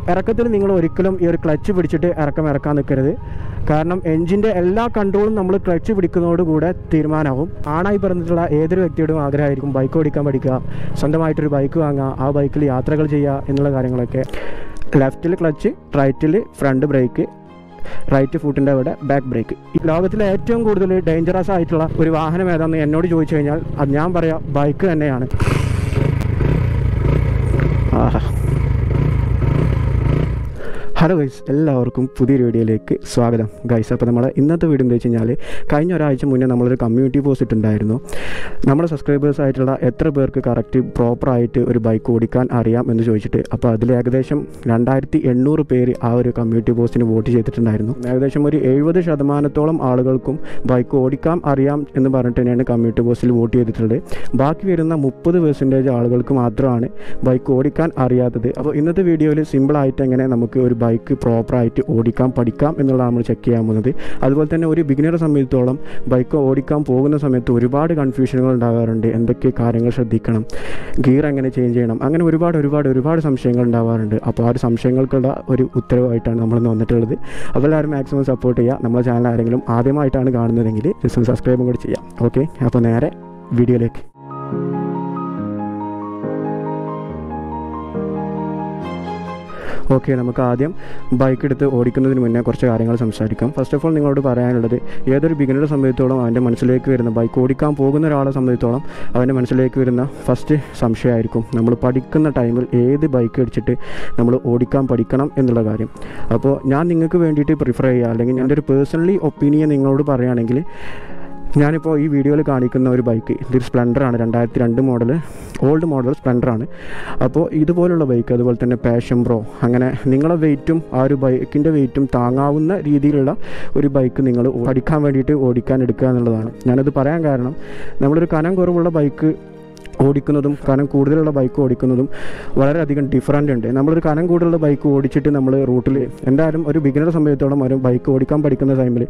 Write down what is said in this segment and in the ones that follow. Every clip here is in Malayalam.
ഇറക്കത്തിൽ നിങ്ങൾ ഒരിക്കലും ഈ ഒരു ക്ലച്ച് പിടിച്ചിട്ട് ഇറക്കം ഇറക്കാൻ നിൽക്കരുത് കാരണം എഞ്ചിൻ്റെ എല്ലാ കൺട്രോളും നമ്മൾ ക്ലച്ച് പിടിക്കുന്നതോടുകൂടെ തീരുമാനമാവും ആണായി പറഞ്ഞിട്ടുള്ള ഏതൊരു വ്യക്തിയുടെയും ആഗ്രഹമായിരിക്കും ബൈക്ക് ഓടിക്കാൻ പഠിക്കുക സ്വന്തമായിട്ടൊരു ബൈക്ക് വാങ്ങുക ആ ബൈക്കിൽ യാത്രകൾ ചെയ്യുക എന്നുള്ള കാര്യങ്ങളൊക്കെ ലെഫ്റ്റിൽ ക്ലച്ച് റൈറ്റിൽ ഫ്രണ്ട് ബ്രേക്ക് റൈറ്റ് ഫുട്ടിൻ്റെ അവിടെ ബാക്ക് ബ്രേക്ക് ഈ ലോകത്തിലെ ഏറ്റവും കൂടുതൽ ഡേഞ്ചറസ് ആയിട്ടുള്ള ഒരു വാഹനം ഏതാണെന്ന് എന്നോട് ചോദിച്ചു കഴിഞ്ഞാൽ അത് ഞാൻ പറയാം ബൈക്ക് തന്നെയാണ് ആഹാ ഹലോ ഗൈസ് എല്ലാവർക്കും പുതിയൊരു വീഡിയോയിലേക്ക് സ്വാഗതം ഗൈസ് അപ്പോൾ നമ്മൾ ഇന്നത്തെ വീഡിയോ എന്താ വെച്ച് കഴിഞ്ഞാൽ കഴിഞ്ഞ ഒരാഴ്ച മുന്നേ നമ്മളൊരു കമ്മ്യൂണിറ്റി പോസ്റ്റ് ഇട്ടുണ്ടായിരുന്നു നമ്മുടെ സബ്സ്ക്രൈബേഴ്സ് ആയിട്ടുള്ള എത്ര പേർക്ക് കറക്റ്റ് പ്രോപ്പറായിട്ട് ഒരു ബൈക്ക് ഓടിക്കാൻ അറിയാം എന്ന് ചോദിച്ചിട്ട് അപ്പോൾ അതിൽ ഏകദേശം രണ്ടായിരത്തി എണ്ണൂറ് പേര് ആ ഒരു കമ്മ്യൂണിറ്റി പോസ്റ്റിന് വോട്ട് ചെയ്തിട്ടുണ്ടായിരുന്നു ഏകദേശം ഒരു എഴുപത് ശതമാനത്തോളം ആളുകൾക്കും ബൈക്ക് ഓടിക്കാൻ അറിയാം എന്ന് പറഞ്ഞിട്ട് തന്നെയാണ് കമ്മ്യൂണിറ്റി പോസ്റ്റിൽ വോട്ട് ചെയ്തിട്ടുള്ളത് ബാക്കി വരുന്ന മുപ്പത് പെർസെൻറ്റേജ് ആളുകൾക്ക് മാത്രമാണ് ബൈക്ക് ഓടിക്കാൻ അറിയാത്തത് അപ്പോൾ ഇന്നത്തെ വീഡിയോയിൽ സിമ്പിളായിട്ട് എങ്ങനെ നമുക്ക് ഒരു ബൈക്ക് പ്രോപ്പറായിട്ട് ഓടിക്കാൻ പഠിക്കാം എന്നുള്ളതാണ് നമ്മൾ ചെക്ക് ചെയ്യാൻ പോകുന്നത് അതുപോലെ തന്നെ ഒരു ബിഗിനറെ സംബന്ധിച്ചോളം ബൈക്ക് ഓടിക്കാൻ പോകുന്ന സമയത്ത് ഒരുപാട് കൺഫ്യൂഷനുകൾ ഉണ്ടാകാറുണ്ട് എന്തൊക്കെ കാര്യങ്ങൾ ശ്രദ്ധിക്കണം ഗിയർ എങ്ങനെ ചേഞ്ച് ചെയ്യണം അങ്ങനെ ഒരുപാട് ഒരുപാട് ഒരുപാട് സംശയങ്ങൾ ഉണ്ടാവാറുണ്ട് അപ്പോൾ ആ ഒരു സംശയങ്ങൾക്കുള്ള ഒരു ഉത്തരവായിട്ടാണ് നമ്മൾ ഇന്ന് വന്നിട്ടുള്ളത് അപ്പോൾ എല്ലാവരും മാക്സിമം സപ്പോർട്ട് ചെയ്യുക നമ്മുടെ ചാനൽ ആരെങ്കിലും ആദ്യമായിട്ടാണ് കാണുന്നതെങ്കിൽ ജസ്റ്റ് സബ്സ്ക്രൈബും കൂടി ചെയ്യാം ഓക്കെ അപ്പോൾ നേരെ വീഡിയോയിലേക്ക് ഓക്കെ നമുക്ക് ആദ്യം ബൈക്ക് എടുത്ത് ഓടിക്കുന്നതിന് മുന്നേ കുറച്ച് കാര്യങ്ങൾ സംസാരിക്കാം ഫസ്റ്റ് ഓഫ് ഓൾ നിങ്ങളോട് പറയാനുള്ളത് ഏതൊരു ബിഗിനറെ സംബന്ധിച്ചോളം അവൻ്റെ മനസ്സിലേക്ക് വരുന്ന ബൈക്ക് ഓടിക്കാൻ പോകുന്ന ഒരാളെ സംബന്ധിച്ചോളം അവൻ്റെ മനസ്സിലേക്ക് വരുന്ന ഫസ്റ്റ് സംശയമായിരിക്കും നമ്മൾ പഠിക്കുന്ന ടൈമിൽ ഏത് ബൈക്ക് അടിച്ചിട്ട് നമ്മൾ ഓടിക്കാൻ പഠിക്കണം എന്നുള്ള കാര്യം അപ്പോൾ ഞാൻ നിങ്ങൾക്ക് വേണ്ടിയിട്ട് പ്രിഫർ ചെയ്യുക അല്ലെങ്കിൽ എൻ്റെ ഒരു പേഴ്സണലി ഒപ്പീനിയൻ നിങ്ങളോട് പറയുകയാണെങ്കിൽ ഞാനിപ്പോൾ ഈ വീഡിയോയിൽ കാണിക്കുന്ന ഒരു ബൈക്ക് ഇതൊരു സ്പ്ലെൻഡറാണ് രണ്ടായിരത്തി രണ്ട് മോഡൽ ഓൾഡ് മോഡൽ സ്പ്ലെൻഡറാണ് അപ്പോൾ ഇതുപോലുള്ള ബൈക്ക് അതുപോലെ തന്നെ പാഷൻ പ്രോ അങ്ങനെ നിങ്ങളെ വെയിറ്റും ആ ഒരു ബൈക്കിൻ്റെ വെയിറ്റും താങ്ങാവുന്ന രീതിയിലുള്ള ഒരു ബൈക്ക് നിങ്ങൾ പഠിക്കാൻ വേണ്ടിയിട്ട് ഓടിക്കാൻ എടുക്കുക എന്നുള്ളതാണ് ഞാനത് പറയാൻ കാരണം നമ്മളൊരു കനം കുറവുള്ള ബൈക്ക് ഓടിക്കുന്നതും കനം കൂടുതലുള്ള ബൈക്ക് ഓടിക്കുന്നതും വളരെയധികം ഡിഫറൻ്റ് ഉണ്ട് നമ്മളൊരു കനം കൂടുതലുള്ള ബൈക്ക് ഓടിച്ചിട്ട് നമ്മൾ റൂട്ടിൽ എന്തായാലും ഒരു ബിഗിനറെ സംബന്ധിച്ചിടത്തോളം ഒരു ബൈക്ക് ഓടിക്കാൻ പഠിക്കുന്ന ടൈമിൽ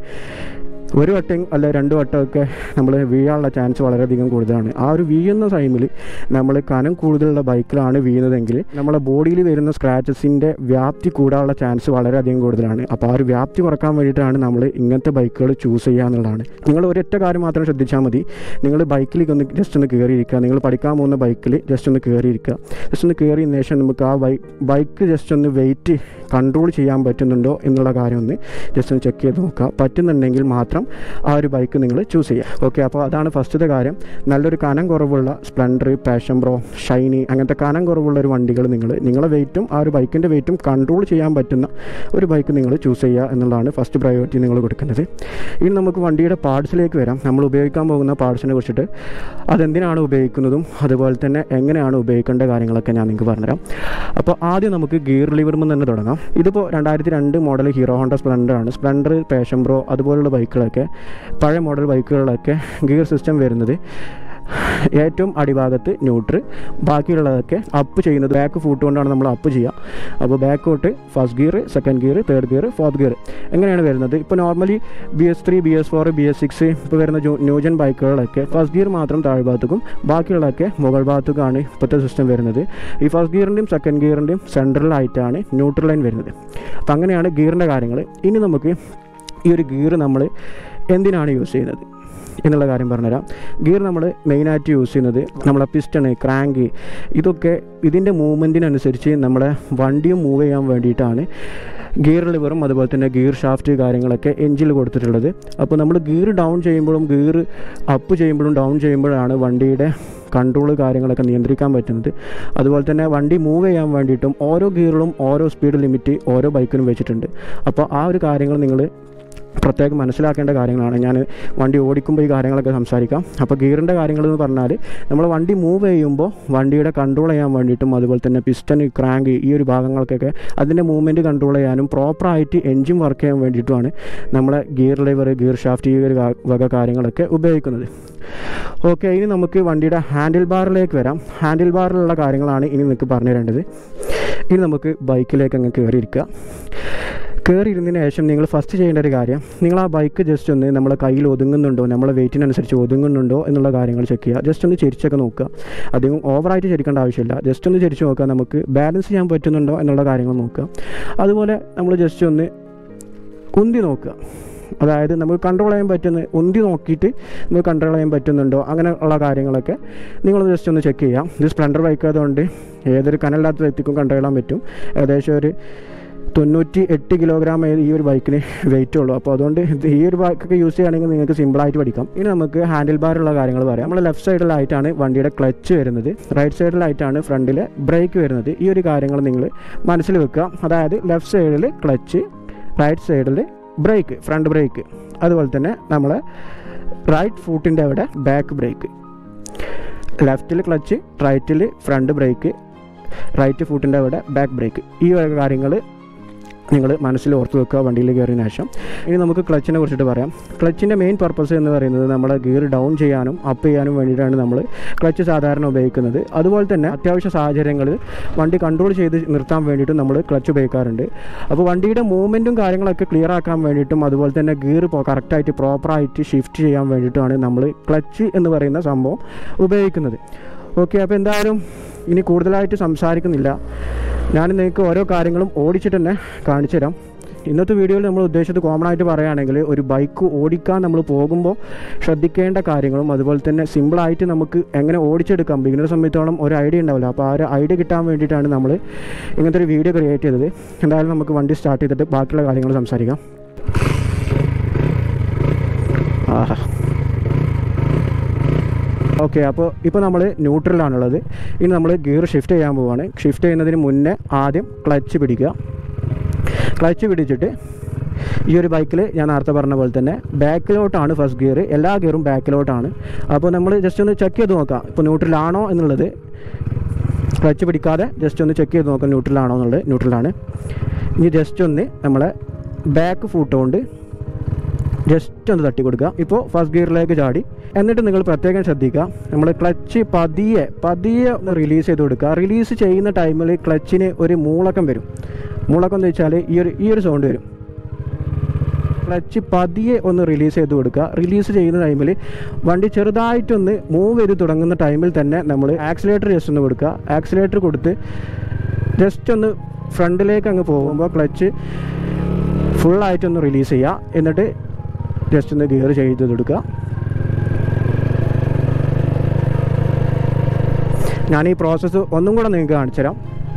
ഒരു വട്ടം അല്ല രണ്ട് വട്ടമൊക്കെ നമ്മൾ വീഴാനുള്ള ചാൻസ് വളരെയധികം കൂടുതലാണ് ആ ഒരു വീഴുന്ന ടൈമിൽ നമ്മൾ കനം കൂടുതലുള്ള ബൈക്കിലാണ് വീഴുന്നതെങ്കിൽ നമ്മളെ ബോഡിയിൽ വരുന്ന സ്ക്രാച്ചസിൻ്റെ വ്യാപ്തി കൂടാനുള്ള ചാൻസ് വളരെയധികം കൂടുതലാണ് അപ്പോൾ ആ ഒരു വ്യാപ്തി കുറക്കാൻ വേണ്ടിയിട്ടാണ് നമ്മൾ ഇങ്ങനത്തെ ബൈക്കുകൾ ചൂസ് ചെയ്യുക എന്നുള്ളതാണ് നിങ്ങൾ ഒരൊറ്റ കാര്യം മാത്രം ശ്രദ്ധിച്ചാൽ മതി നിങ്ങൾ ബൈക്കിലേക്ക് ഒന്ന് ജസ്റ്റ് ഒന്ന് കയറിയിരിക്കുക നിങ്ങൾ പഠിക്കാൻ പോകുന്ന ബൈക്കിൽ ജസ്റ്റ് ഒന്ന് കയറിയിരിക്കുക ജസ്റ്റ് ഒന്ന് കയറിയതിന് ശേഷം നമുക്ക് ആ ബൈ ബൈക്ക് ജസ്റ്റ് ഒന്ന് വെയിറ്റ് കൺട്രോൾ ചെയ്യാൻ പറ്റുന്നുണ്ടോ എന്നുള്ള കാര്യം ഒന്ന് ജസ്റ്റ് ഒന്ന് ചെക്ക് ചെയ്ത് നോക്കുക പറ്റുന്നുണ്ടെങ്കിൽ മാത്രം ആ ഒരു ബൈക്ക് നിങ്ങൾ ചൂസ് ചെയ്യുക ഓക്കെ അപ്പോൾ അതാണ് ഫസ്റ്റത്തെ കാര്യം നല്ലൊരു കനം കുറവുള്ള സ്പ്ലെൻഡർ പാഷൻ പ്രോ ഷൈനി അങ്ങനത്തെ കനം കുറവുള്ള ഒരു വണ്ടികൾ നിങ്ങൾ നിങ്ങളെ വെയിറ്റും ആ ഒരു ബൈക്കിൻ്റെ വെയിറ്റും കൺട്രോൾ ചെയ്യാൻ പറ്റുന്ന ഒരു ബൈക്ക് നിങ്ങൾ ചൂസ് ചെയ്യുക എന്നുള്ളതാണ് ഫസ്റ്റ് പ്രയോറിറ്റി നിങ്ങൾ കൊടുക്കേണ്ടത് ഇനി നമുക്ക് വണ്ടിയുടെ പാർട്സിലേക്ക് വരാം നമ്മൾ ഉപയോഗിക്കാൻ പോകുന്ന പാർട്സിനെ കുറിച്ചിട്ട് അതെന്തിനാണ് ഉപയോഗിക്കുന്നതും അതുപോലെ തന്നെ എങ്ങനെയാണ് ഉപയോഗിക്കേണ്ട കാര്യങ്ങളൊക്കെ ഞാൻ നിങ്ങൾക്ക് പറഞ്ഞുതരാം അപ്പോൾ ആദ്യം നമുക്ക് ഗിയർ ലിവറിൽ തന്നെ തുടങ്ങാം ഇതിപ്പോൾ രണ്ടായിരത്തി രണ്ട് മോഡൽ ഹീറോ ഹോണ്ട സ്പ്ലെൻഡർ ആണ് സ്പ്ലെൻഡർ പാഷൻ പ്രോ അതുപോലുള്ള ബൈക്കുകളൊക്കെ പഴയ മോഡൽ ബൈക്കുകളിലൊക്കെ ഗിയർ സിസ്റ്റം വരുന്നത് ഏറ്റവും അടിഭാഗത്ത് ന്യൂട്രൽ ബാക്കിയുള്ളതൊക്കെ അപ്പ് ചെയ്യുന്നത് ബാക്ക് ഫൂട്ട് കൊണ്ടാണ് നമ്മൾ അപ്പ് ചെയ്യുക അപ്പോൾ ബാക്ക് തൊട്ട് first gear second gear third gear fourth gear എങ്ങനെയാണ് വരുന്നത് ഇപ്പോൾ normally B S three B S four B S six ഇപ്പോൾ വരുന്ന ന്യൂജൻ ബൈക്കുകളൊക്കെ ഫസ്റ്റ് ഗിയർ മാത്രം താഴെ ഭാഗത്തേക്കും ബാക്കിയുള്ളതൊക്കെ മുകൾ ഭാഗത്തേക്കാണ് ഇപ്പോഴത്തെ സിസ്റ്റം വരുന്നത് ഈ ഫസ്റ്റ് ഗിയറിൻ്റെയും സെക്കൻഡ് ഗിയറിൻ്റെയും സെൻട്രലായിട്ടാണ് ന്യൂട്രൽ ലൈൻ വരുന്നത് അപ്പോൾ അങ്ങനെയാണ് ഗിയറിൻ്റെ കാര്യങ്ങൾ ഇനി നമുക്ക് ഈ ഒരു ഗിയർ നമ്മൾ എന്തിനാണ് യൂസ് ചെയ്യുന്നത് എന്നുള്ള കാര്യം പറഞ്ഞുതരാം ഗിയർ നമ്മൾ മെയിനായിട്ട് യൂസ് ചെയ്യുന്നത് നമ്മളെ പിസ്റ്റണ് ക്രാങ്ക് ഇതൊക്കെ ഇതിൻ്റെ മൂവ്മെൻറ്റിനനുസരിച്ച് നമ്മളെ വണ്ടിയും മൂവ് ചെയ്യാൻ വേണ്ടിയിട്ടാണ് ഗിയർ ലിവറും അതുപോലെ തന്നെ ഗിയർ ഷാഫ്റ്റ് കാര്യങ്ങളൊക്കെ എഞ്ചിൽ കൊടുത്തിട്ടുള്ളത് അപ്പോൾ നമ്മൾ ഗിയർ ഡൗൺ ചെയ്യുമ്പോഴും ഗിയർ അപ്പ് ചെയ്യുമ്പോഴും ഡൗൺ ചെയ്യുമ്പോഴാണ് വണ്ടിയുടെ കൺട്രോൾ കാര്യങ്ങളൊക്കെ നിയന്ത്രിക്കാൻ പറ്റുന്നത് അതുപോലെ തന്നെ വണ്ടി മൂവ് ചെയ്യാൻ വേണ്ടിയിട്ടും ഓരോ ഗിയറിലും ഓരോ സ്പീഡ് ലിമിറ്റ് ഓരോ ബൈക്കിനും വെച്ചിട്ടുണ്ട് അപ്പോൾ ആ ഒരു കാര്യങ്ങൾ നിങ്ങൾ പ്രത്യേകം മനസ്സിലാക്കേണ്ട കാര്യങ്ങളാണ് ഞാൻ വണ്ടി ഓടിക്കുമ്പോൾ ഈ കാര്യങ്ങളൊക്കെ സംസാരിക്കാം അപ്പോൾ ഗിയറിൻ്റെ കാര്യങ്ങൾ എന്ന് പറഞ്ഞാൽ നമ്മൾ വണ്ടി മൂവ് ചെയ്യുമ്പോൾ വണ്ടിയുടെ കൺട്രോൾ ചെയ്യാൻ വേണ്ടിയിട്ടും അതുപോലെ തന്നെ പിസ്റ്റൺ ക്രാങ്ക് ഈ ഒരു ഭാഗങ്ങൾക്കൊക്കെ അതിൻ്റെ മൂവ്മെൻറ്റ് കൺട്രോൾ ചെയ്യാനും പ്രോപ്പറായിട്ട് എൻജിൻ വർക്ക് ചെയ്യാൻ വേണ്ടിയിട്ടുമാണ് നമ്മളെ ഗിയർ ലിവർ ഗിയർ ഷാഫ്റ്റ് ഈ ഒരു വക കാര്യങ്ങളൊക്കെ ഉപയോഗിക്കുന്നത് ഓക്കെ ഇനി നമുക്ക് വണ്ടിയുടെ ഹാൻഡിൽ ബാറിലേക്ക് വരാം ഹാൻഡിൽ ബാറിലുള്ള കാര്യങ്ങളാണ് ഇനി നിങ്ങൾക്ക് പറഞ്ഞു തരേണ്ടത് ഇനി നമുക്ക് ബൈക്കിലേക്ക് അങ്ങ് കയറിയിരിക്കുക കയറി ഇരുന്നതിന് ശേഷം നിങ്ങൾ ഫസ്റ്റ് ചെയ്യേണ്ട ഒരു കാര്യം നിങ്ങൾ ആ ബൈക്ക് ജസ്റ്റ് ഒന്ന് നമ്മളെ കയ്യിൽ ഒതുങ്ങുന്നുണ്ടോ നമ്മളെ വെയിറ്റിനനുസരിച്ച് ഒതുങ്ങുന്നുണ്ടോ എന്നുള്ള കാര്യങ്ങൾ ചെക്ക് ചെയ്യുക ജസ്റ്റ് ഒന്ന് ചെരിച്ചൊക്കെ നോക്കുക അധികം ഓവറായിട്ട് ചെരിക്കേണ്ട ആവശ്യമില്ല ജസ്റ്റ് ഒന്ന് ചെരിച്ച് നോക്കുക നമുക്ക് ബാലൻസ് ചെയ്യാൻ പറ്റുന്നുണ്ടോ എന്നുള്ള കാര്യങ്ങൾ നോക്കുക അതുപോലെ നമ്മൾ ജസ്റ്റ് ഒന്ന് ഉന്തി നോക്കുക അതായത് നമുക്ക് കൺട്രോൾ ചെയ്യാൻ പറ്റുന്ന ഉന്തി നോക്കിയിട്ട് നമുക്ക് കൺട്രോൾ ചെയ്യാൻ പറ്റുന്നുണ്ടോ അങ്ങനെ ഉള്ള കാര്യങ്ങളൊക്കെ നിങ്ങൾ ജസ്റ്റ് ഒന്ന് ചെക്ക് ചെയ്യാം ഇത് സ്പ്ലെൻഡർ ബൈക്ക് ആയതുകൊണ്ട് ഏതൊരു കനലില്ലാത്ത വ്യക്തിക്കും കൺട്രോൾ ചെയ്യാൻ പറ്റും ഏകദേശം ഒരു തൊണ്ണൂറ്റി എട്ട് കിലോഗ്രാം ഈ ഒരു ബൈക്കിന് വെയിറ്റ് ഉള്ളൂ അപ്പോൾ അതുകൊണ്ട് ഇത് ഈ ഒരു ബൈക്കൊക്കെ യൂസ് ചെയ്യുകയാണെങ്കിൽ നിങ്ങൾക്ക് സിമ്പിളായിട്ട് പഠിക്കാം ഇനി നമുക്ക് ഹാൻഡിൽ ബാറുള്ള കാര്യങ്ങൾ പറയാം നമ്മൾ ലെഫ്റ്റ് സൈഡിലായിട്ടാണ് വണ്ടിയുടെ ക്ലച്ച് വരുന്നത് റൈറ്റ് സൈഡിലായിട്ടാണ് ഫ്രണ്ടിൽ ബ്രേക്ക് വരുന്നത് ഈ ഒരു കാര്യങ്ങൾ നിങ്ങൾ മനസ്സിൽ വെക്കുക അതായത് ലെഫ്റ്റ് സൈഡിൽ ക്ലച്ച് റൈറ്റ് സൈഡിൽ ബ്രേക്ക് ഫ്രണ്ട് ബ്രേക്ക് അതുപോലെ തന്നെ നമ്മൾ റൈറ്റ് ഫൂട്ടിൻ്റെ അവിടെ ബാക്ക് ബ്രേക്ക് ലെഫ്റ്റിൽ ക്ലച്ച് റൈറ്റിൽ ഫ്രണ്ട് ബ്രേക്ക് റൈറ്റ് ഫൂട്ടിൻ്റെ അവിടെ ബാക്ക് ബ്രേക്ക് ഈ വക കാര്യങ്ങൾ നിങ്ങൾ മനസ്സിൽ ഓർത്ത് വെക്കുക വണ്ടിയിൽ കയറിയതിന് ശേഷം ഇനി നമുക്ക് ക്ലച്ചിനെ കുറിച്ചിട്ട് പറയാം ക്ലച്ചിൻ്റെ മെയിൻ പർപ്പസ് എന്ന് പറയുന്നത് നമ്മുടെ ഗിയർ ഡൗൺ ചെയ്യാനും അപ്പ് ചെയ്യാനും വേണ്ടിയിട്ടാണ് നമ്മൾ ക്ലച്ച് സാധാരണ ഉപയോഗിക്കുന്നത് അതുപോലെ തന്നെ അത്യാവശ്യ സാഹചര്യങ്ങളിൽ വണ്ടി കൺട്രോൾ ചെയ്ത് നിർത്താൻ വേണ്ടിയിട്ടും നമ്മൾ ക്ലച്ച് ഉപയോഗിക്കാറുണ്ട് അപ്പോൾ വണ്ടിയുടെ മൂവ്മെൻറ്റും കാര്യങ്ങളൊക്കെ ക്ലിയർ ആക്കാൻ വേണ്ടിയിട്ടും അതുപോലെ തന്നെ ഗിയർ കറക്റ്റായിട്ട് പ്രോപ്പറായിട്ട് ഷിഫ്റ്റ് ചെയ്യാൻ വേണ്ടിയിട്ടുമാണ് നമ്മൾ ക്ലച്ച് എന്ന് പറയുന്ന സംഭവം ഉപയോഗിക്കുന്നത് ഓക്കെ അപ്പോൾ എന്തായാലും ഇനി കൂടുതലായിട്ട് സംസാരിക്കുന്നില്ല ഞാൻ നിങ്ങൾക്ക് ഓരോ കാര്യങ്ങളും ഓടിച്ചിട്ട് തന്നെ കാണിച്ചു തരാം ഇന്നത്തെ വീഡിയോയിൽ നമ്മൾ ഉദ്ദേശിച്ചത് കോമൺ ആയിട്ട് പറയുകയാണെങ്കിൽ ഒരു ബൈക്ക് ഓടിക്കാൻ നമ്മൾ പോകുമ്പോൾ ശ്രദ്ധിക്കേണ്ട കാര്യങ്ങളും അതുപോലെ തന്നെ സിമ്പിളായിട്ട് നമുക്ക് എങ്ങനെ ഓടിച്ചെടുക്കാം ബിഗിനർ സമയത്തോളം ഒരു ഐഡിയ ഉണ്ടാവില്ല അപ്പോൾ ആ ഒരു ഐഡിയ കിട്ടാൻ വേണ്ടിയിട്ടാണ് നമ്മൾ ഇങ്ങനത്തെ ഒരു വീഡിയോ ക്രിയേറ്റ് ചെയ്തത് എന്തായാലും നമുക്ക് വണ്ടി സ്റ്റാർട്ട് ചെയ്തിട്ട് ബാക്കിയുള്ള കാര്യങ്ങൾ സംസാരിക്കാം ആഹാ ഓക്കെ അപ്പോൾ ഇപ്പോൾ നമ്മൾ ന്യൂട്രലാണുള്ളത് ഇനി നമ്മൾ ഗിയർ ഷിഫ്റ്റ് ചെയ്യാൻ പോവുകയാണ് ഷിഫ്റ്റ് ചെയ്യുന്നതിന് മുന്നേ ആദ്യം ക്ലച്ച് പിടിക്കുക ക്ലച്ച് പിടിച്ചിട്ട് ഈ ഒരു ബൈക്കിൽ ഞാൻ നേരത്തെ പറഞ്ഞ പോലെ തന്നെ ബാക്കിലോട്ടാണ് ഫസ്റ്റ് ഗിയർ എല്ലാ ഗിയറും ബാക്കിലോട്ടാണ് അപ്പോൾ നമ്മൾ ജസ്റ്റ് ഒന്ന് ചെക്ക് ചെയ്ത് നോക്കാം ഇപ്പോൾ ന്യൂട്രലാണോ എന്നുള്ളത് ക്ലച്ച് പിടിക്കാതെ ജസ്റ്റ് ഒന്ന് ചെക്ക് ചെയ്ത് നോക്കാം ന്യൂട്രലാണോ എന്നുള്ളത് ന്യൂട്രലാണ് ഇനി ജസ്റ്റ് ഒന്ന് നമ്മളെ ബാക്ക് ഫൂട്ട് കൊണ്ട് ജസ്റ്റ് ഒന്ന് തട്ടി കൊടുക്കുക ഇപ്പോൾ ഫസ്റ്റ് ഗിയറിലേക്ക് ചാടി എന്നിട്ട് നിങ്ങൾ പ്രത്യേകം ശ്രദ്ധിക്കുക നമ്മൾ ക്ലച്ച് പതിയെ പതിയെ ഒന്ന് റിലീസ് ചെയ്ത് കൊടുക്കുക റിലീസ് ചെയ്യുന്ന ടൈമിൽ ക്ലച്ചിന് ഒരു മൂളക്കം വരും മൂളക്കം എന്ന് വെച്ചാൽ ഈ ഒരു ഈ ഒരു സൗണ്ട് വരും ക്ലച്ച് പതിയെ ഒന്ന് റിലീസ് ചെയ്ത് കൊടുക്കുക റിലീസ് ചെയ്യുന്ന ടൈമിൽ വണ്ടി ചെറുതായിട്ടൊന്ന് മൂവ് ചെയ്ത് തുടങ്ങുന്ന ടൈമിൽ തന്നെ നമ്മൾ ആക്സിലേറ്റർ ജസ്റ്റ് ഒന്ന് കൊടുക്കുക ആക്സിലേറ്റർ കൊടുത്ത് ജസ്റ്റ് ഒന്ന് ഫ്രണ്ടിലേക്ക് അങ്ങ് പോകുമ്പോൾ ക്ലച്ച് ഫുള്ളായിട്ടൊന്ന് റിലീസ് ചെയ്യുക എന്നിട്ട് ജസ്റ്റ് ഒന്ന് ഗിയർ ചെയ്ത് കൊടുക്കുക ഞാൻ ഈ പ്രോസസ്സ് ഒന്നും കൂടെ നിങ്ങൾക്ക് കാണിച്ചു തരാം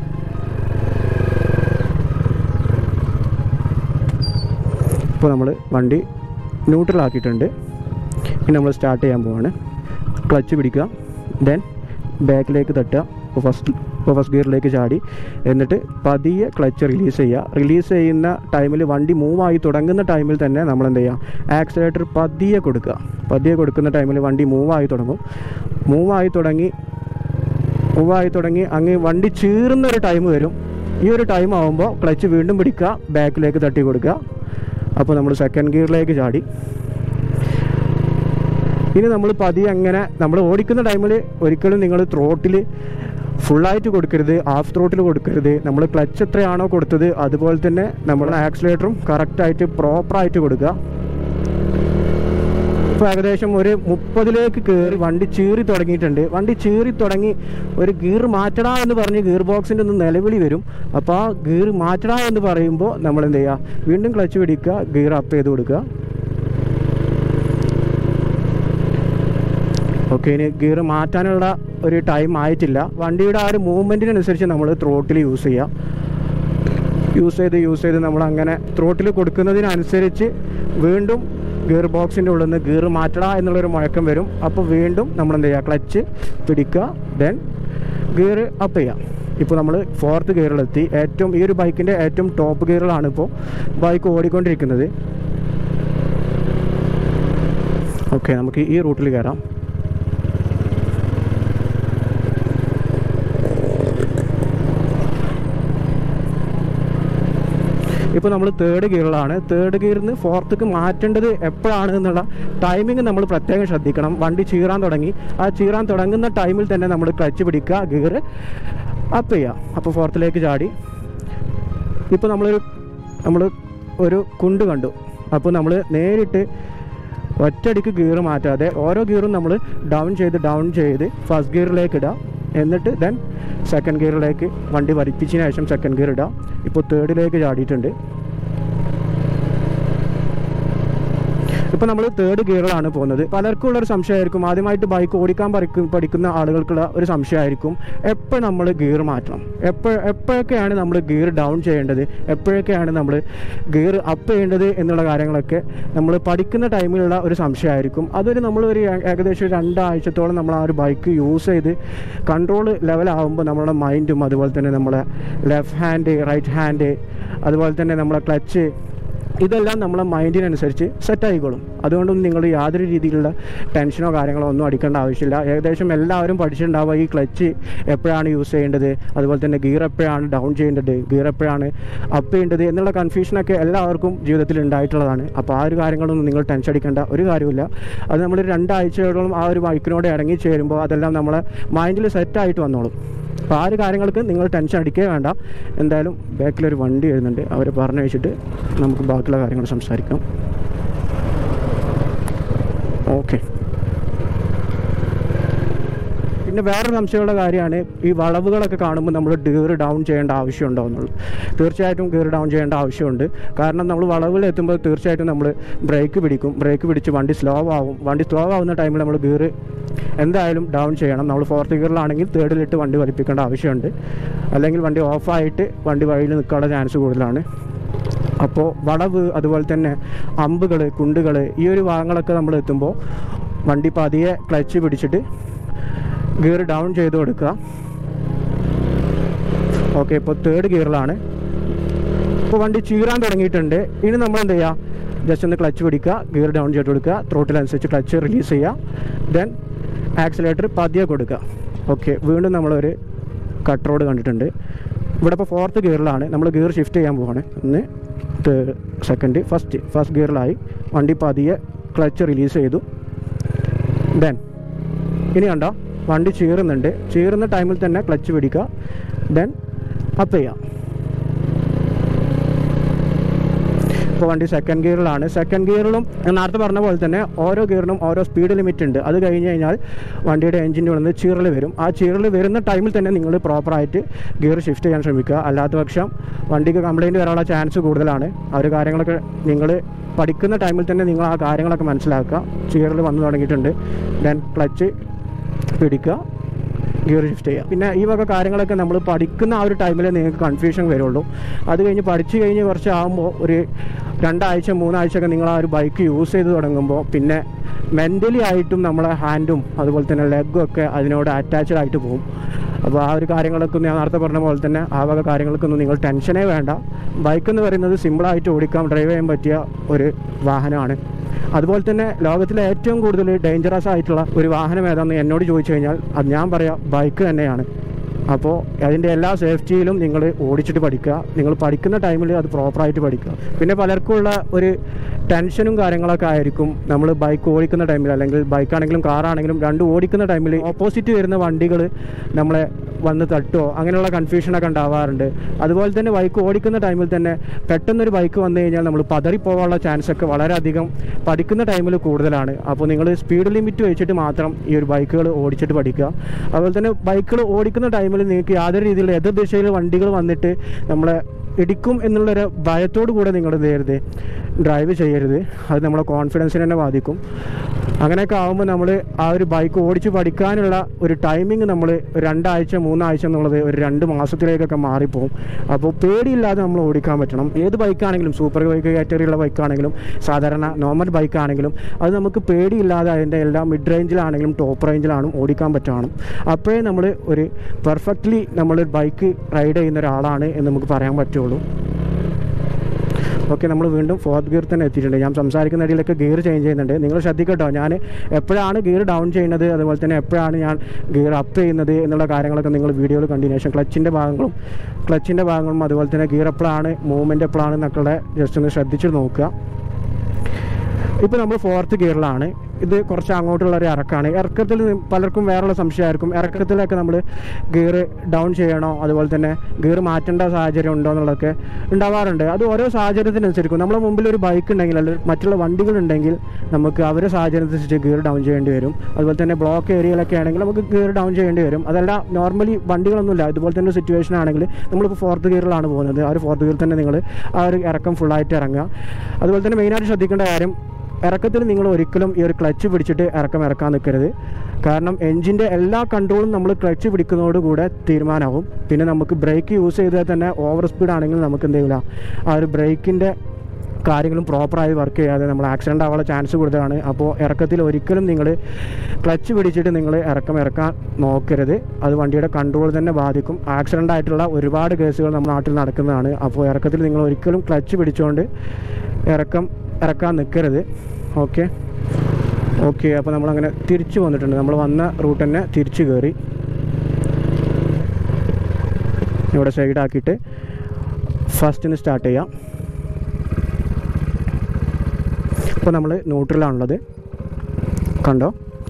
ഇപ്പോൾ നമ്മൾ വണ്ടി ന്യൂട്രൽ ആക്കിയിട്ടുണ്ട് ഇനി നമ്മൾ സ്റ്റാർട്ട് ചെയ്യാൻ പോവാണ് ക്ലച്ച് പിടിക്കുക ദെൻ ബാക്കിലേക്ക് തട്ടുക ഇപ്പോൾ ഫസ്റ്റ് ഇപ്പോൾ ഫസ്റ്റ് ഗിയറിലേക്ക് ചാടി എന്നിട്ട് പതിയെ ക്ലച്ച് റിലീസ് ചെയ്യുക റിലീസ് ചെയ്യുന്ന ടൈമിൽ വണ്ടി മൂവായി തുടങ്ങുന്ന ടൈമിൽ തന്നെ നമ്മൾ എന്ത് ചെയ്യുക ആക്സിലേറ്റർ പതിയെ കൊടുക്കുക പതിയെ കൊടുക്കുന്ന ടൈമിൽ വണ്ടി മൂവായി തുടങ്ങും മൂവായി തുടങ്ങി മൂവായി തുടങ്ങി അങ്ങ് വണ്ടി ചീറുന്ന ഒരു ടൈം വരും ഈ ഒരു ടൈം ആകുമ്പോൾ ക്ലച്ച് വീണ്ടും പിടിക്കുക ബാക്കിലേക്ക് തട്ടി കൊടുക്കുക അപ്പോൾ നമ്മൾ സെക്കൻഡ് ഗിയറിലേക്ക് ചാടി ഇനി നമ്മൾ പതിയെ അങ്ങനെ നമ്മൾ ഓടിക്കുന്ന ടൈമിൽ ഒരിക്കലും നിങ്ങൾ ത്രോട്ടിൽ ഫുള്ളായിട്ട് കൊടുക്കരുത് ഹാഫ് ത്രോട്ടിൽ കൊടുക്കരുത് നമ്മൾ ക്ലച്ച് എത്രയാണോ കൊടുത്തത് അതുപോലെ തന്നെ നമ്മൾ ആക്സിലേറ്ററും കറക്റ്റായിട്ട് പ്രോപ്പറായിട്ട് കൊടുക്കുക ഇപ്പോൾ ഏകദേശം ഒരു മുപ്പതിലേക്ക് കയറി വണ്ടി ചീറി തുടങ്ങിയിട്ടുണ്ട് വണ്ടി ചീറി തുടങ്ങി ഒരു ഗിയർ മാറ്റടാ എന്ന് പറഞ്ഞ് ഗിയർ ബോക്സിൻ്റെ ഒന്ന് നിലവിളി വരും അപ്പോൾ ആ ഗിയർ മാറ്റടാ എന്ന് പറയുമ്പോൾ നമ്മൾ എന്ത് ചെയ്യുക വീണ്ടും ക്ലച്ച് പിടിക്കുക ഗിയർ അപ്പ് ചെയ്ത് കൊടുക്കുക ഓക്കെ ഇനി ഗിയർ മാറ്റാനുള്ള ഒരു ടൈം ആയിട്ടില്ല വണ്ടിയുടെ ആ ഒരു മൂവ്മെൻറ്റിനനുസരിച്ച് നമ്മൾ ത്രോട്ടിൽ യൂസ് ചെയ്യാം യൂസ് ചെയ്ത് യൂസ് ചെയ്ത് നമ്മൾ അങ്ങനെ ത്രോട്ടിൽ കൊടുക്കുന്നതിനനുസരിച്ച് വീണ്ടും ഗിയർ ബോക്സിൻ്റെ ഉള്ളിൽ നിന്ന് ഗിയർ മാറ്റടാ എന്നുള്ളൊരു മുഴക്കം വരും അപ്പോൾ വീണ്ടും നമ്മൾ എന്ത് ചെയ്യുക ക്ലച്ച് പിടിക്കുക ദെൻ ഗിയർ അപ്പ് ചെയ്യാം ഇപ്പോൾ നമ്മൾ ഫോർത്ത് ഗിയറിലെത്തി ഏറ്റവും ഈ ഒരു ബൈക്കിൻ്റെ ഏറ്റവും ടോപ്പ് ഗിയറിലാണ് ഇപ്പോൾ ബൈക്ക് ഓടിക്കൊണ്ടിരിക്കുന്നത് ഓക്കെ നമുക്ക് ഈ റൂട്ടിൽ കയറാം ഇപ്പോൾ നമ്മൾ തേർഡ് ഗിയറിലാണ് തേർഡ് ഗിയറിൽ നിന്ന് ഫോർത്തേക്ക് മാറ്റേണ്ടത് എപ്പോഴാണ് എന്നുള്ള ടൈമിംഗ് നമ്മൾ പ്രത്യേകം ശ്രദ്ധിക്കണം വണ്ടി ചീറാൻ തുടങ്ങി ആ ചീറാൻ തുടങ്ങുന്ന ടൈമിൽ തന്നെ നമ്മൾ ക്ലച്ച് പിടിക്കുക ഗിയർ അപ്പ് ചെയ്യുക അപ്പോൾ ഫോർത്തിലേക്ക് ചാടി ഇപ്പോൾ നമ്മളൊരു നമ്മൾ ഒരു കുണ്ട് കണ്ടു അപ്പോൾ നമ്മൾ നേരിട്ട് ഒറ്റയടിക്ക് ഗിയർ മാറ്റാതെ ഓരോ ഗിയറും നമ്മൾ ഡൗൺ ചെയ്ത് ഡൗൺ ചെയ്ത് ഫസ്റ്റ് ഗിയറിലേക്ക് ഇടുക എന്നിട്ട് ദെൻ സെക്കൻഡ് ഗിയറിലേക്ക് വണ്ടി വലിപ്പിച്ചതിന് ശേഷം സെക്കൻഡ് ഗിയർ ഇടുക ഇപ്പോൾ തേർഡിലേക്ക് ചാടിയിട്ടുണ്ട് ഇപ്പോൾ നമ്മൾ തേർഡ് ഗിയറിലാണ് പോകുന്നത് പലർക്കും ഉള്ളൊരു സംശയമായിരിക്കും ആദ്യമായിട്ട് ബൈക്ക് ഓടിക്കാൻ പഠിക്കും പഠിക്കുന്ന ആളുകൾക്കുള്ള ഒരു സംശയമായിരിക്കും എപ്പോൾ നമ്മൾ ഗിയർ മാറ്റണം എപ്പോൾ എപ്പോഴൊക്കെയാണ് നമ്മൾ ഗിയർ ഡൗൺ ചെയ്യേണ്ടത് എപ്പോഴൊക്കെയാണ് നമ്മൾ ഗിയർ അപ്പ് ചെയ്യേണ്ടത് എന്നുള്ള കാര്യങ്ങളൊക്കെ നമ്മൾ പഠിക്കുന്ന ടൈമിലുള്ള ഒരു സംശയമായിരിക്കും അതൊരു നമ്മളൊരു ഏ- ഏകദേശം രണ്ടാഴ്ചത്തോളം നമ്മൾ ആ ഒരു ബൈക്ക് യൂസ് ചെയ്ത് കൺട്രോൾ ലെവലാകുമ്പോൾ നമ്മുടെ മൈൻഡും അതുപോലെ തന്നെ നമ്മളെ ലെഫ്റ്റ് ഹാൻഡ് റൈറ്റ് ഹാൻഡ് അതുപോലെ തന്നെ നമ്മളെ ക്ലച്ച് ഇതെല്ലാം നമ്മളെ മൈൻഡിനനുസരിച്ച് സെറ്റ് ആയിക്കോളും അതുകൊണ്ടൊന്നും നിങ്ങൾ യാതൊരു രീതിയിലുള്ള ടെൻഷനോ കാര്യങ്ങളോ ഒന്നും അടിക്കേണ്ട ആവശ്യമില്ല ഏകദേശം എല്ലാവരും പഠിച്ചിട്ടുണ്ടാവുക ഈ ക്ലച്ച് എപ്പോഴാണ് യൂസ് ചെയ്യേണ്ടത് അതുപോലെ തന്നെ ഗിയർ എപ്പോഴാണ് ഡൗൺ ചെയ്യേണ്ടത് ഗിയർ എപ്പോഴാണ് അപ്പ് ചെയ്യേണ്ടത് എന്നുള്ള കൺഫ്യൂഷനൊക്കെ എല്ലാവർക്കും ജീവിതത്തിൽ ഉണ്ടായിട്ടുള്ളതാണ് അപ്പോൾ ആ ഒരു കാര്യങ്ങളൊന്നും നിങ്ങൾ ടെൻഷൻ അടിക്കേണ്ട ഒരു കാര്യമില്ല അത് നമ്മൾ രണ്ടാഴ്ചയോളം ആ ഒരു ബൈക്കിനോട് ഇറങ്ങി ചേരുമ്പോൾ അതെല്ലാം നമ്മളെ മൈൻഡിൽ സെറ്റായിട്ട് വന്നോളും അപ്പോൾ ആ ഒരു കാര്യങ്ങൾക്ക് നിങ്ങൾ ടെൻഷൻ അടിക്കേ വേണ്ട എന്തായാലും ബാക്കിലൊരു വണ്ടി വരുന്നുണ്ട് അവർ പറഞ്ഞു വെച്ചിട്ട് നമുക്ക് ബാക്കിയുള്ള കാര്യങ്ങൾ സംസാരിക്കാം ഓക്കെ പിന്നെ വേറെ സംശയമുള്ള കാര്യമാണ് ഈ വളവുകളൊക്കെ കാണുമ്പോൾ നമ്മൾ ഗിയർ ഡൗൺ ചെയ്യേണ്ട ആവശ്യമുണ്ടോ എന്നുള്ളത് തീർച്ചയായിട്ടും ഗിയർ ഡൗൺ ചെയ്യേണ്ട ആവശ്യമുണ്ട് കാരണം നമ്മൾ വളവുകൾ എത്തുമ്പോൾ തീർച്ചയായിട്ടും നമ്മൾ ബ്രേക്ക് പിടിക്കും ബ്രേക്ക് പിടിച്ച് വണ്ടി സ്ലോ ആവും വണ്ടി സ്ലോ ആവുന്ന ടൈമിൽ നമ്മൾ ഗിയർ എന്തായാലും ഡൗൺ ചെയ്യണം നമ്മൾ ഫോർത്ത് ഗിയറിലാണെങ്കിൽ തേർഡിലിട്ട് വണ്ടി വലിപ്പിക്കേണ്ട ആവശ്യമുണ്ട് അല്ലെങ്കിൽ വണ്ടി ഓഫായിട്ട് വണ്ടി വഴിയിൽ നിൽക്കാനുള്ള ചാൻസ് കൂടുതലാണ് അപ്പോൾ വളവ് അതുപോലെ തന്നെ അമ്പുകൾ കുണ്ടുകൾ ഈ ഒരു ഭാഗങ്ങളൊക്കെ നമ്മൾ എത്തുമ്പോൾ വണ്ടി പതിയെ ക്ലച്ച് പിടിച്ചിട്ട് ഗിയർ ഡൗൺ ചെയ്ത് കൊടുക്കുക ഓക്കെ ഇപ്പോൾ തേർഡ് ഗിയറിലാണ് ഇപ്പോൾ വണ്ടി ചീറാൻ തുടങ്ങിയിട്ടുണ്ട് ഇനി നമ്മൾ എന്ത് ചെയ്യുക ജസ്റ്റ് ഒന്ന് ക്ലച്ച് പിടിക്കുക ഗിയർ ഡൗൺ ചെയ്ത് കൊടുക്കുക ത്രോട്ടിൽ അനുസരിച്ച് ക്ലച്ച് റിലീസ് ചെയ്യുക ദെൻ ആക്സിലേറ്റർ പതിയെ കൊടുക്കുക ഓക്കെ വീണ്ടും നമ്മളൊരു കട്ട് റോഡ് കണ്ടിട്ടുണ്ട് ഇവിടെ ഇപ്പോൾ ഫോർത്ത് ഗിയറിലാണ് നമ്മൾ ഗിയർ ഷിഫ്റ്റ് ചെയ്യാൻ പോവാണ് ഒന്ന് സെക്കൻഡ് ഫസ്റ്റ് ഫസ്റ്റ് ഗിയറിലായി വണ്ടി പതിയെ ക്ലച്ച് റിലീസ് ചെയ്തു ദെൻ ഇനി കണ്ടോ വണ്ടി ചീറുന്നുണ്ട് ചീറുന്ന ടൈമിൽ തന്നെ ക്ലച്ച് പിടിക്കുക ദെൻ അപ്പ് ചെയ്യാം ഇപ്പോൾ വണ്ടി സെക്കൻഡ് ഗിയറിലാണ് സെക്കൻഡ് ഗിയറിലും ഞാൻ നേരത്തെ പറഞ്ഞ പോലെ തന്നെ ഓരോ ഗിയറിനും ഓരോ സ്പീഡ് ലിമിറ്റ് ഉണ്ട് അത് കഴിഞ്ഞ് കഴിഞ്ഞാൽ വണ്ടിയുടെ എഞ്ചിൻ്റെ ഉള്ളിൽ നിന്ന് ചീറൽ വരും ആ ചീറൽ വരുന്ന ടൈമിൽ തന്നെ നിങ്ങൾ പ്രോപ്പറായിട്ട് ഗിയർ ഷിഫ്റ്റ് ചെയ്യാൻ ശ്രമിക്കുക അല്ലാത്ത പക്ഷം വണ്ടിക്ക് കംപ്ലൈൻറ്റ് വരാനുള്ള ചാൻസ് കൂടുതലാണ് ആ ഒരു കാര്യങ്ങളൊക്കെ നിങ്ങൾ പഠിക്കുന്ന ടൈമിൽ തന്നെ നിങ്ങൾ ആ കാര്യങ്ങളൊക്കെ മനസ്സിലാക്കുക ചീറൽ വന്നു തുടങ്ങിയിട്ടുണ്ട് ദെൻ ക്ലച്ച് പിടിക്കുക ഗിയർ ഷിഫ്റ്റ് ചെയ്യുക പിന്നെ ഈ വക കാര്യങ്ങളൊക്കെ നമ്മൾ പഠിക്കുന്ന ആ ഒരു ടൈമിൽ നിങ്ങൾക്ക് കൺഫ്യൂഷൻ വരുള്ളൂ അത് കഴിഞ്ഞ് പഠിച്ചു കഴിഞ്ഞ് കുറച്ച് ആകുമ്പോൾ ഒരു രണ്ടാഴ്ച മൂന്നാഴ്ച ഒക്കെ നിങ്ങൾ ആ ഒരു ബൈക്ക് യൂസ് ചെയ്ത് തുടങ്ങുമ്പോൾ പിന്നെ മെൻ്റലി ആയിട്ടും നമ്മളെ ഹാൻഡും അതുപോലെ തന്നെ ലെഗും ഒക്കെ അതിനോട് അറ്റാച്ച്ഡ് ആയിട്ട് പോകും അപ്പോൾ ആ ഒരു കാര്യങ്ങളൊക്കെ ഞാൻ നേരത്തെ പറഞ്ഞ പോലെ തന്നെ ആ വക കാര്യങ്ങൾക്കൊന്നും നിങ്ങൾ ടെൻഷനേ വേണ്ട ബൈക്ക് എന്ന് പറയുന്നത് സിമ്പിളായിട്ട് ഓടിക്കാം ഡ്രൈവ് ചെയ്യാൻ പറ്റിയ ഒരു വാഹനമാണ് അതുപോലെ തന്നെ ലോകത്തിലെ ഏറ്റവും കൂടുതൽ ഡേഞ്ചറസ് ആയിട്ടുള്ള ഒരു വാഹനം ഏതാണെന്ന് എന്നോട് ചോദിച്ചു കഴിഞ്ഞാൽ അത് ഞാൻ പറയാം ബൈക്ക് തന്നെയാണ് അപ്പോൾ അതിൻ്റെ എല്ലാ സേഫ്റ്റിയിലും നിങ്ങൾ ഓടിച്ചിട്ട് പഠിക്കുക നിങ്ങൾ പഠിക്കുന്ന ടൈമിൽ അത് പ്രോപ്പറായിട്ട് പഠിക്കുക പിന്നെ പലർക്കുമുള്ള ഒരു ടെൻഷനും കാര്യങ്ങളൊക്കെ ആയിരിക്കും നമ്മൾ ബൈക്ക് ഓടിക്കുന്ന ടൈമിൽ അല്ലെങ്കിൽ ബൈക്കാണെങ്കിലും കാറാണെങ്കിലും രണ്ടും ഓടിക്കുന്ന ടൈമിൽ ഓപ്പോസിറ്റ് വരുന്ന വണ്ടികൾ നമ്മളെ വന്ന് തട്ടുമോ അങ്ങനെയുള്ള കൺഫ്യൂഷനൊക്കെ ഉണ്ടാവാറുണ്ട് അതുപോലെ തന്നെ ബൈക്ക് ഓടിക്കുന്ന ടൈമിൽ തന്നെ പെട്ടെന്നൊരു ബൈക്ക് വന്നു കഴിഞ്ഞാൽ നമ്മൾ പതറിപ്പോകാനുള്ള ചാൻസ് ഒക്കെ വളരെയധികം പഠിക്കുന്ന ടൈമിൽ കൂടുതലാണ് അപ്പോൾ നിങ്ങൾ സ്പീഡ് ലിമിറ്റ് വെച്ചിട്ട് മാത്രം ഈ ഒരു ബൈക്കുകൾ ഓടിച്ചിട്ട് പഠിക്കുക അതുപോലെ തന്നെ ബൈക്കുകൾ ഓടിക്കുന്ന ടൈമിൽ നിങ്ങൾക്ക് യാതൊരു രീതിയിലുള്ള എതിർ ദിശയിൽ വണ്ടികൾ വന്നിട്ട് നമ്മളെ ഇടിക്കും എന്നുള്ളൊരു ഭയത്തോടു കൂടെ നിങ്ങൾ എന്ത് ചെയ്യരുത് ഡ്രൈവ് ചെയ്യരുത് അത് നമ്മളെ കോൺഫിഡൻസിനെ തന്നെ ബാധിക്കും അങ്ങനെയൊക്കെ ആകുമ്പോൾ നമ്മൾ ആ ഒരു ബൈക്ക് ഓടിച്ച് പഠിക്കാനുള്ള ഒരു ടൈമിംഗ് നമ്മൾ രണ്ടാഴ്ച മൂന്നാഴ്ച എന്നുള്ളത് ഒരു രണ്ട് മാസത്തിലേക്കൊക്കെ മാറിപ്പോകും അപ്പോൾ പേടിയില്ലാതെ നമ്മൾ ഓടിക്കാൻ പറ്റണം ഏത് ബൈക്കാണെങ്കിലും സൂപ്പർ ബൈക്ക് കാറ്റഗറിയുള്ള ബൈക്കാണെങ്കിലും സാധാരണ നോർമൽ ബൈക്കാണെങ്കിലും അത് നമുക്ക് പേടിയില്ലാതെ അതിൻ്റെ എല്ലാ മിഡ് റേഞ്ചിലാണെങ്കിലും ടോപ്പ് റേഞ്ചിലാണെങ്കിലും ഓടിക്കാൻ പറ്റണം അപ്പോഴേ നമ്മൾ ഒരു പെർഫെക്റ്റ്ലി നമ്മൾ ബൈക്ക് റൈഡ് ചെയ്യുന്ന ഒരാളാണ് എന്ന് നമുക്ക് പറയാൻ പറ്റുള്ളൂ ഓക്കെ നമ്മൾ വീണ്ടും ഫോർത്ത് ഗിയർ തന്നെ എത്തിയിട്ടുണ്ട് ഞാൻ സംസാരിക്കുന്ന ഇടയിലൊക്കെ ഗിയർ ചേഞ്ച് ചെയ്യുന്നുണ്ട് നിങ്ങൾ ശ്രദ്ധിക്കട്ടോ ഞാൻ എപ്പോഴാണ് ഗിയർ ഡൗൺ ചെയ്യുന്നത് അതുപോലെ തന്നെ എപ്പോഴാണ് ഞാൻ ഗിയർ അപ്പ് ചെയ്യുന്നത് എന്നുള്ള കാര്യങ്ങളൊക്കെ നിങ്ങൾ വീഡിയോയിൽ കണ്ടിന്യൂഷൻ ക്ലച്ചിൻ്റെ ഭാഗങ്ങളും ക്ലച്ചിൻ്റെ ഭാഗങ്ങളും അതുപോലെ തന്നെ ഗിയർ എപ്പോഴാണ് മൂവ്മെൻറ്റ് എപ്പോഴാണ് എന്നൊക്കെ ജസ്റ്റ് ഒന്ന് ശ്രദ്ധിച്ച് നോക്കുക ഇപ്പോൾ നമ്മൾ ഫോർത്ത് ഗിയറിലാണ് ഇത് കുറച്ച് അങ്ങോട്ടുള്ള ഒരു ഇറക്കാണ് ഇറക്കത്തിൽ നി- പലർക്കും വേറെയുള്ള സംശയമായിരിക്കും ഇറക്കത്തിലൊക്കെ നമ്മൾ ഗിയർ ഡൗൺ ചെയ്യണോ അതുപോലെ തന്നെ ഗിയർ മാറ്റേണ്ട സാഹചര്യം ഉണ്ടോ എന്നുള്ളതൊക്കെ ഉണ്ടാവാറുണ്ട് അത് ഓരോ സാഹചര്യത്തിനനുസരിക്കും നമ്മുടെ മുമ്പിൽ ഒരു ബൈക്ക് ഉണ്ടെങ്കിൽ അല്ലെങ്കിൽ മറ്റുള്ള വണ്ടികളുണ്ടെങ്കിൽ നമുക്ക് അവരുടെ സാഹചര്യത്തിനനുസരിച്ച് ഗിയർ ഡൗൺ ചെയ്യേണ്ടി വരും അതുപോലെ തന്നെ ബ്ലോക്ക് ഏരിയയിലൊക്കെ ആണെങ്കിൽ നമുക്ക് ഗിയർ ഡൗൺ ചെയ്യേണ്ടി വരും അതല്ല നോർമലി വണ്ടികളൊന്നുമില്ല ഇതുപോലെ തന്നെ സിറ്റുവേഷൻ ആണെങ്കിൽ നമ്മളിപ്പോൾ ഫോർത്ത് ഗിയറിലാണ് പോകുന്നത് ആ ഒരു ഫോർത്ത് ഗിയറിൽ തന്നെ നിങ്ങൾ ആ ഒരു ഇറക്കം ഫുള്ളായിട്ട് ഇറങ്ങുക അതുപോലെ തന്നെ മെയിനായിട്ട് ശ്രദ്ധിക്കേണ്ട കാര്യം ഇറക്കത്തിൽ നിങ്ങൾ ഒരിക്കലും ഈ ഒരു ക്ലച്ച് പിടിച്ചിട്ട് ഇറക്കം ഇറക്കാൻ നിൽക്കരുത് കാരണം എഞ്ചിൻ്റെ എല്ലാ കൺട്രോളും നമ്മൾ ക്ലച്ച് പിടിക്കുന്നതോടുകൂടെ തീരുമാനമാവും പിന്നെ നമുക്ക് ബ്രേക്ക് യൂസ് ചെയ്താൽ തന്നെ ഓവർ സ്പീഡ് ആണെങ്കിൽ നമുക്ക് എന്ത് ചെയ്യില്ല ആ ഒരു ബ്രേക്കിൻ്റെ കാര്യങ്ങളും പ്രോപ്പറായി വർക്ക് ചെയ്യാതെ നമ്മൾ ആക്സിഡൻ്റ് ആവാനുള്ള ചാൻസ് കൂടുതലാണ് അപ്പോൾ ഇറക്കത്തിൽ ഒരിക്കലും നിങ്ങൾ ക്ലച്ച് പിടിച്ചിട്ട് നിങ്ങൾ ഇറക്കം ഇറക്കാൻ നോക്കരുത് അത് വണ്ടിയുടെ കൺട്രോൾ തന്നെ ബാധിക്കും ആക്സിഡൻ്റ് ആയിട്ടുള്ള ഒരുപാട് കേസുകൾ നമ്മുടെ നാട്ടിൽ നടക്കുന്നതാണ് അപ്പോൾ ഇറക്കത്തിൽ നിങ്ങൾ ഒരിക്കലും ക്ലച്ച് പിടിച്ചുകൊണ്ട് ഇറക്കം ഇറക്കാൻ നിൽക്കരുത് ഓക്കെ ഓക്കെ അപ്പോൾ നമ്മളങ്ങനെ തിരിച്ചു വന്നിട്ടുണ്ട് നമ്മൾ വന്ന റൂട്ട് തന്നെ തിരിച്ചു കയറി ഇവിടെ സൈഡാക്കിയിട്ട് ഫസ്റ്റിന് സ്റ്റാർട്ട് ചെയ്യാം ഇപ്പോൾ നമ്മൾ ന്യൂട്രലാണുള്ളത് കണ്ടോ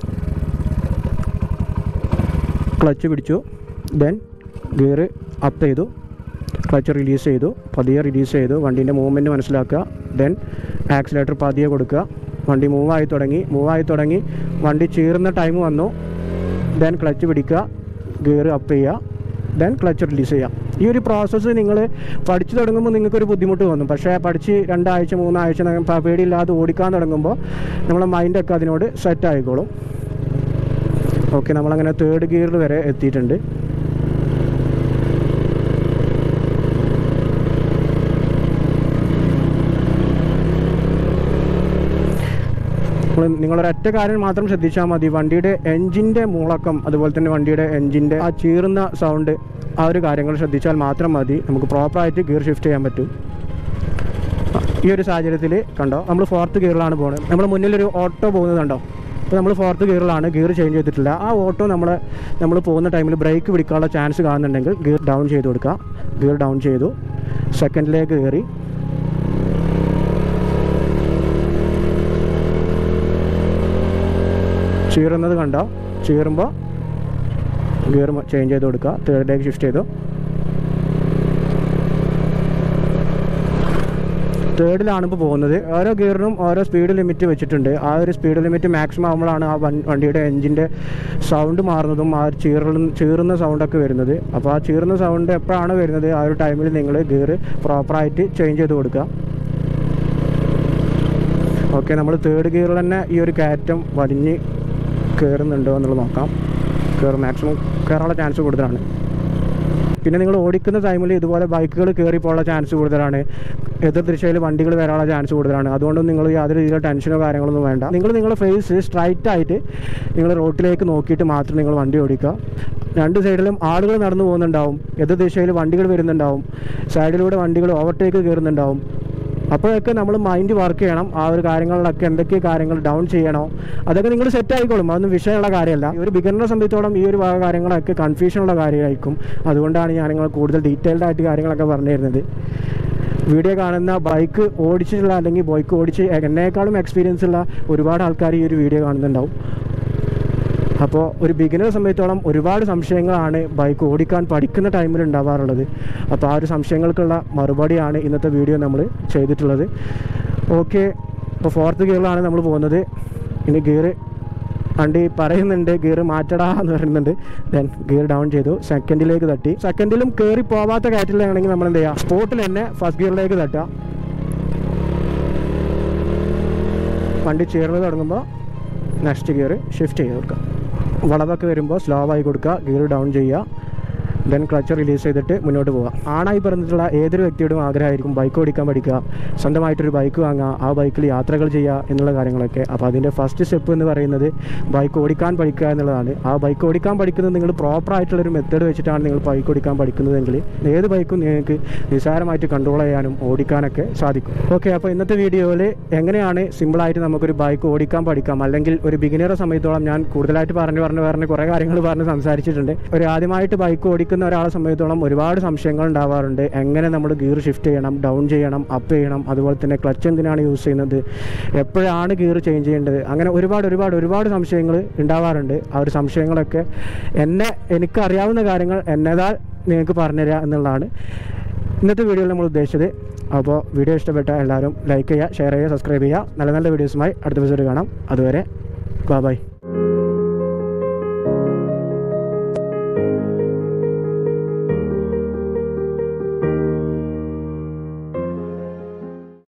ക്ലച്ച് പിടിച്ചു ദെൻ ഗിയർ അപ്പ് ചെയ്തു ക്ലച്ച് റിലീസ് ചെയ്തു പതിയെ റിലീസ് ചെയ്തു വണ്ടീൻ്റെ മൂവ്മെൻറ്റ് മനസ്സിലാക്കുക ദെൻ ആക്സിലേറ്റർ പതിയെ കൊടുക്കുക വണ്ടി മൂവായി തുടങ്ങി മൂവായി തുടങ്ങി വണ്ടി ചീറുന്ന ടൈം വന്നു ദെൻ ക്ലച്ച് പിടിക്കുക ഗിയർ അപ്പ് ചെയ്യുക ദെൻ ക്ലച്ച് റിലീസ് ചെയ്യുക ഈ ഒരു പ്രോസസ്സ് നിങ്ങൾ പഠിച്ചു തുടങ്ങുമ്പോൾ നിങ്ങൾക്കൊരു ബുദ്ധിമുട്ട് തോന്നും പക്ഷേ പഠിച്ച് രണ്ടാഴ്ച മൂന്നാഴ്ച ന- പ- പേടിയില്ലാതെ ഓടിക്കാൻ തുടങ്ങുമ്പോൾ നമ്മളെ മൈൻഡൊക്കെ അതിനോട് സെറ്റ് ആയിക്കോളും ഓക്കെ നമ്മളങ്ങനെ തേർഡ് ഗിയറിൽ വരെ എത്തിയിട്ടുണ്ട് നിങ്ങൾ നിങ്ങളൊരൊറ്റ കാര്യം മാത്രം ശ്രദ്ധിച്ചാൽ മതി വണ്ടിയുടെ എൻജിൻ്റെ മൂളക്കം അതുപോലെ തന്നെ വണ്ടിയുടെ എൻജിൻ്റെ ആ ചീറുന്ന സൗണ്ട് ആ ഒരു കാര്യങ്ങൾ ശ്രദ്ധിച്ചാൽ മാത്രം മതി നമുക്ക് പ്രോപ്പറായിട്ട് ഗിയർ ഷിഫ്റ്റ് ചെയ്യാൻ പറ്റും ഈ ഒരു സാഹചര്യത്തിൽ കണ്ടോ നമ്മൾ ഫോർത്ത് ഗിയറിലാണ് പോകുന്നത് നമ്മുടെ മുന്നിലൊരു ഓട്ടോ പോകുന്നത് കണ്ടോ അപ്പോൾ നമ്മൾ ഫോർത്ത് ഗിയറിലാണ് ഗിയർ ചേഞ്ച് ചെയ്തിട്ടില്ല ആ ഓട്ടോ നമ്മൾ നമ്മൾ പോകുന്ന ടൈമിൽ ബ്രേക്ക് പിടിക്കാനുള്ള ചാൻസ് കാണുന്നുണ്ടെങ്കിൽ ഗിയർ ഡൗൺ ചെയ്ത് കൊടുക്കുക ഗിയർ ഡൗൺ ചെയ്തു സെക്കൻഡിലേക്ക് കയറി ചീറുന്നത് കണ്ടോ ചീറുമ്പോൾ ഗിയർ ചേഞ്ച് ചെയ്ത് കൊടുക്കുക തേർഡിലേക്ക് ഷിഫ്റ്റ് ചെയ്തു തേർഡിലാണ് ഇപ്പോൾ പോകുന്നത് ഓരോ ഗിയറിനും ഓരോ സ്പീഡ് ലിമിറ്റ് വെച്ചിട്ടുണ്ട് ആ ഒരു സ്പീഡ് ലിമിറ്റ് മാക്സിമം ആകുമ്പോഴാണ് ആ വൺ- വണ്ടിയുടെ എഞ്ചിൻ്റെ സൗണ്ട് മാറുന്നതും ആ ഒരു ചീറ ചീറുന്ന സൗണ്ടൊക്കെ വരുന്നത് അപ്പോൾ ആ ചീറുന്ന സൗണ്ട് എപ്പോഴാണ് വരുന്നത് ആ ഒരു ടൈമിൽ നിങ്ങൾ ഗിയർ പ്രോപ്പറായിട്ട് ചേഞ്ച് ചെയ്ത് കൊടുക്കുക ഓക്കെ നമ്മൾ തേർഡ് ഗിയറിൽ തന്നെ ഈ ഒരു കയറ്റം വലിഞ്ഞ് കയറുന്നുണ്ടോ എന്നുള്ളത് നോക്കാം കയറും മാക്സിമം കയറാനുള്ള ചാൻസ് കൂടുതലാണ് പിന്നെ നിങ്ങൾ ഓടിക്കുന്ന ടൈമിൽ ഇതുപോലെ ബൈക്കുകൾ കയറി പോകാനുള്ള ചാൻസ് കൂടുതലാണ് എതിർ ദിശയിൽ വണ്ടികൾ വരാനുള്ള ചാൻസ് കൂടുതലാണ് അതുകൊണ്ട് നിങ്ങൾ യാതൊരു രീതിയിലുള്ള ടെൻഷനോ കാര്യങ്ങളൊന്നും വേണ്ട നിങ്ങൾ നിങ്ങളുടെ ഫേസ് സ്ട്രൈറ്റ് ആയിട്ട് നിങ്ങൾ റോട്ടിലേക്ക് നോക്കിയിട്ട് മാത്രം നിങ്ങൾ വണ്ടി ഓടിക്കുക രണ്ട് സൈഡിലും ആളുകൾ നടന്നു പോകുന്നുണ്ടാവും എതിർ ദിശയിൽ വണ്ടികൾ വരുന്നുണ്ടാവും സൈഡിലൂടെ വണ്ടികൾ ഓവർടേക്ക് കയറുന്നുണ്ടാവും അപ്പോഴൊക്കെ നമ്മൾ മൈൻഡ് വർക്ക് ചെയ്യണം ആ ഒരു കാര്യങ്ങളിലൊക്കെ എന്തൊക്കെ കാര്യങ്ങൾ ഡൗൺ ചെയ്യണോ അതൊക്കെ നിങ്ങൾ സെറ്റ് ആയിക്കോളും അതൊന്നും വിഷയമുള്ള കാര്യമല്ല ഈ ഒരു ബിഗിനറെ സംബന്ധിച്ചോളം ഈ ഒരു വക കാര്യങ്ങളൊക്കെ കൺഫ്യൂഷനുള്ള കാര്യമായിരിക്കും അതുകൊണ്ടാണ് ഞാൻ നിങ്ങൾ കൂടുതൽ ഡീറ്റെയിൽഡ് ആയിട്ട് കാര്യങ്ങളൊക്കെ പറഞ്ഞു തരുന്നത് വീഡിയോ കാണുന്ന ബൈക്ക് ഓടിച്ചിട്ടുള്ള അല്ലെങ്കിൽ ബൈക്ക് ഓടിച്ച് എന്നേക്കാളും എക്സ്പീരിയൻസ് ഉള്ള ഒരുപാട് ആൾക്കാർ ഈ ഒരു വീഡിയോ കാണുന്നുണ്ടാവും അപ്പോൾ ഒരു ബിഗിനറെ സംബന്ധിച്ചോളം ഒരുപാട് സംശയങ്ങളാണ് ബൈക്ക് ഓടിക്കാൻ പഠിക്കുന്ന ടൈമിൽ ഉണ്ടാവാറുള്ളത് അപ്പോൾ ആ ഒരു സംശയങ്ങൾക്കുള്ള മറുപടിയാണ് ഇന്നത്തെ വീഡിയോ നമ്മൾ ചെയ്തിട്ടുള്ളത് ഓക്കെ ഇപ്പോൾ ഫോർത്ത് ഗിയറിലാണ് നമ്മൾ പോകുന്നത് ഇനി ഗിയർ വണ്ടി പറയുന്നുണ്ട് ഗിയർ മാറ്റടാ എന്ന് പറയുന്നുണ്ട് ദെൻ ഗിയർ ഡൗൺ ചെയ്തു സെക്കൻഡിലേക്ക് തട്ടി സെക്കൻഡിലും കയറി പോവാത്ത കയറ്റിലാണെങ്കിൽ നമ്മൾ എന്ത് ചെയ്യുക സ്പോട്ടിൽ തന്നെ ഫസ്റ്റ് ഗിയറിലേക്ക് തട്ടുക വണ്ടി ചേർന്ന് തുടങ്ങുമ്പോൾ നെക്സ്റ്റ് ഗിയർ ഷിഫ്റ്റ് ചെയ്ത് കൊടുക്കുക വളവൊക്കെ വരുമ്പോൾ സ്ലോ ആയി കൊടുക്കുക ഗിയർ ഡൗൺ ചെയ്യുക ദെൻ ക്ലച്ച് റിലീസ് ചെയ്തിട്ട് മുന്നോട്ട് പോവുക ആണായി പറഞ്ഞിട്ടുള്ള ഏതൊരു വ്യക്തിയുടെയും ആഗ്രഹമായിരിക്കും ബൈക്ക് ഓടിക്കാൻ പഠിക്കുക സ്വന്തമായിട്ടൊരു ബൈക്ക് വാങ്ങുക ആ ബൈക്കിൽ യാത്രകൾ ചെയ്യുക എന്നുള്ള കാര്യങ്ങളൊക്കെ അപ്പോൾ അതിൻ്റെ ഫസ്റ്റ് സ്റ്റെപ്പ് എന്ന് പറയുന്നത് ബൈക്ക് ഓടിക്കാൻ പഠിക്കുക എന്നുള്ളതാണ് ആ ബൈക്ക് ഓടിക്കാൻ പഠിക്കുന്നത് നിങ്ങൾ പ്രോപ്പറായിട്ടുള്ളൊരു മെത്തേഡ് വെച്ചിട്ടാണ് നിങ്ങൾ ബൈക്ക് ഓടിക്കാൻ പഠിക്കുന്നതെങ്കിൽ ഏത് ബൈക്കും നിങ്ങൾക്ക് നിസ്സാരമായിട്ട് കൺട്രോൾ ചെയ്യാനും ഓടിക്കാനൊക്കെ സാധിക്കും ഓക്കെ അപ്പോൾ ഇന്നത്തെ വീഡിയോയിൽ എങ്ങനെയാണ് സിമ്പിളായിട്ട് നമുക്കൊരു ബൈക്ക് ഓടിക്കാൻ പഠിക്കാം അല്ലെങ്കിൽ ഒരു ബിഗിനറെ സമയത്തോളം ഞാൻ കൂടുതലായിട്ട് പറഞ്ഞു പറഞ്ഞു പറഞ്ഞ് കുറേ കാര്യങ്ങൾ പറഞ്ഞ് സംസാരിച്ചിട്ടുണ്ട് ഒരു ആദ്യമായിട്ട് ബൈക്ക് ഓടിക്കുന്ന ഓടിക്കുന്ന ഒരാളെ സംബന്ധിച്ചോളം ഒരുപാട് സംശയങ്ങൾ ഉണ്ടാവാറുണ്ട് എങ്ങനെ നമ്മൾ ഗിയർ ഷിഫ്റ്റ് ചെയ്യണം ഡൗൺ ചെയ്യണം അപ്പ് ചെയ്യണം അതുപോലെ തന്നെ ക്ലച്ച് എന്തിനാണ് യൂസ് ചെയ്യുന്നത് എപ്പോഴാണ് ഗിയർ ചേഞ്ച് ചെയ്യേണ്ടത് അങ്ങനെ ഒരുപാട് ഒരുപാട് ഒരുപാട് സംശയങ്ങൾ ഉണ്ടാവാറുണ്ട് ആ ഒരു സംശയങ്ങളൊക്കെ എന്നെ എനിക്ക് അറിയാവുന്ന കാര്യങ്ങൾ എന്നതാൽ നിങ്ങൾക്ക് പറഞ്ഞുതരിക എന്നുള്ളതാണ് ഇന്നത്തെ വീഡിയോയിൽ നമ്മൾ ഉദ്ദേശിച്ചത് അപ്പോൾ വീഡിയോ ഇഷ്ടപ്പെട്ട എല്ലാവരും ലൈക്ക് ചെയ്യുക ഷെയർ ചെയ്യുക സബ്സ്ക്രൈബ് ചെയ്യുക നല്ല നല്ല വീഡിയോസുമായി അടുത്ത എപ്പിസോഡ് കാണാം അതുവരെ ബൈ